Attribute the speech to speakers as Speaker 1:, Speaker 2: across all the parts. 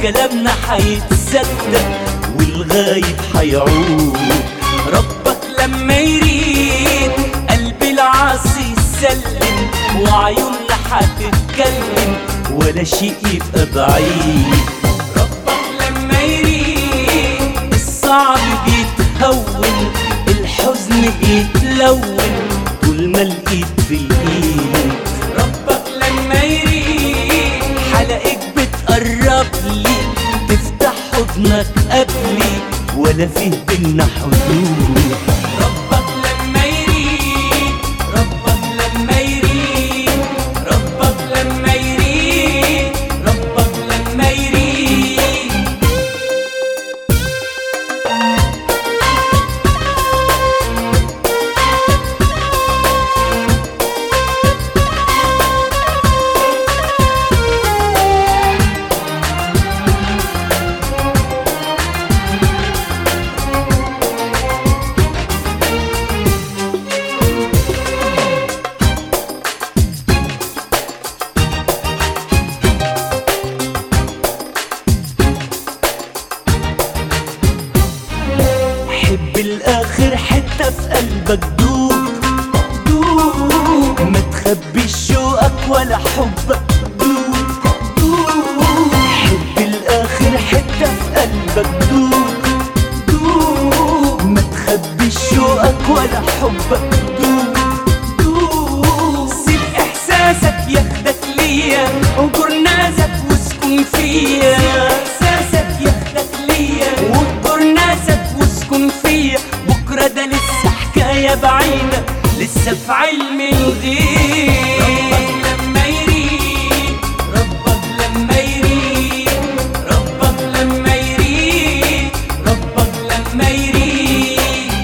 Speaker 1: وكلامنا حيتصدق والغايب حيعود ربك لما يريد قلب العاصي يسلم وعيوننا حتتكلم ولا شيء يبقى بعيد ربك لما يريد الصعب بيتهون الحزن بيتلون طول ما الايد في الايد ربك لما يريد حلقك بتقرب لي تفتح حضنك قبلي ولا فيه بينا حدود ربك لما يريد ربك لما يريد ربك لما يريد ربك لما يريد حب الاخر حتة في قلبك دوب دوب ما تخبيش شوقك ولا حبك دوب دوب حب الاخر حتة في قلبك دوب دوب ما تخبيش شوقك ولا حبك دوب دوب سيب احساسك ياخدك ليا اجر ناسك واسكن فيا احساسك ياخدك ليا واجر ناسك واسكن فيا بكره ده لسه حكايه بعيده لسه في علم الغيب ربك لما يريد ربك لما يريد ربك لما يريد ربك لما يريد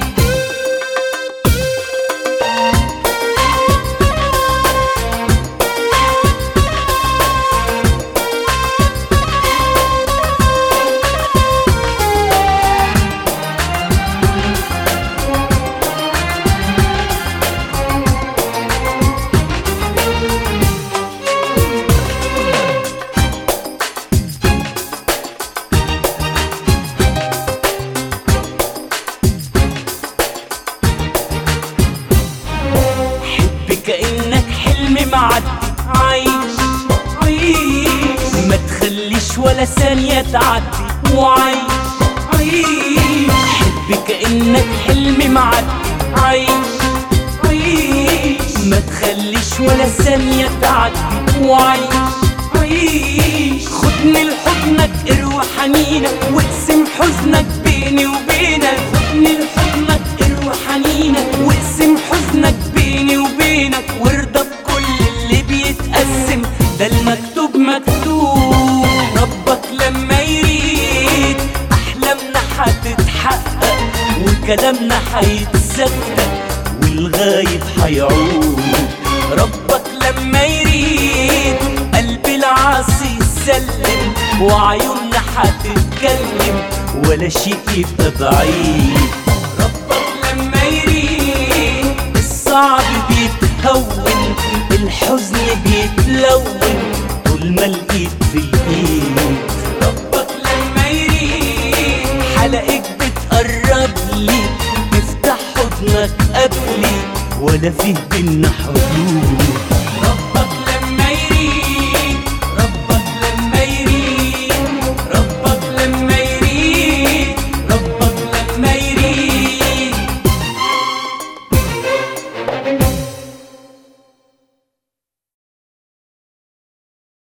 Speaker 1: حب كأنك حلم معدي عايش عيش ما تخليش ولا ثانية تعدي وعيش عيش حب كأنك حلم معدي عايش عيش ما تخليش ولا ثانية تعدي وعيش عيش خدني لحضنك اروى حنينك واقسم حزنك بيني وبينك خدني لحضنك اروى حنينك واقسم حزنك بيني وبينك وارضى بكل اللي بيتقسم ده المكتوب مكتوب ربك لما يريد احلامنا حتتحقق وكلامنا حيتصدق والغايب حيعود ربك لما يريد قلب العاصي يسلم وعيوننا حتتكلم ولا شيء يبقى بعيد ربك لما يريد الصعب بيتهون الحزن بيتلون طول ما الايد في الايد ربك لما يريد حلقك بتقرب لي تفتح حضنك قبلي ولا فيه بينا حدود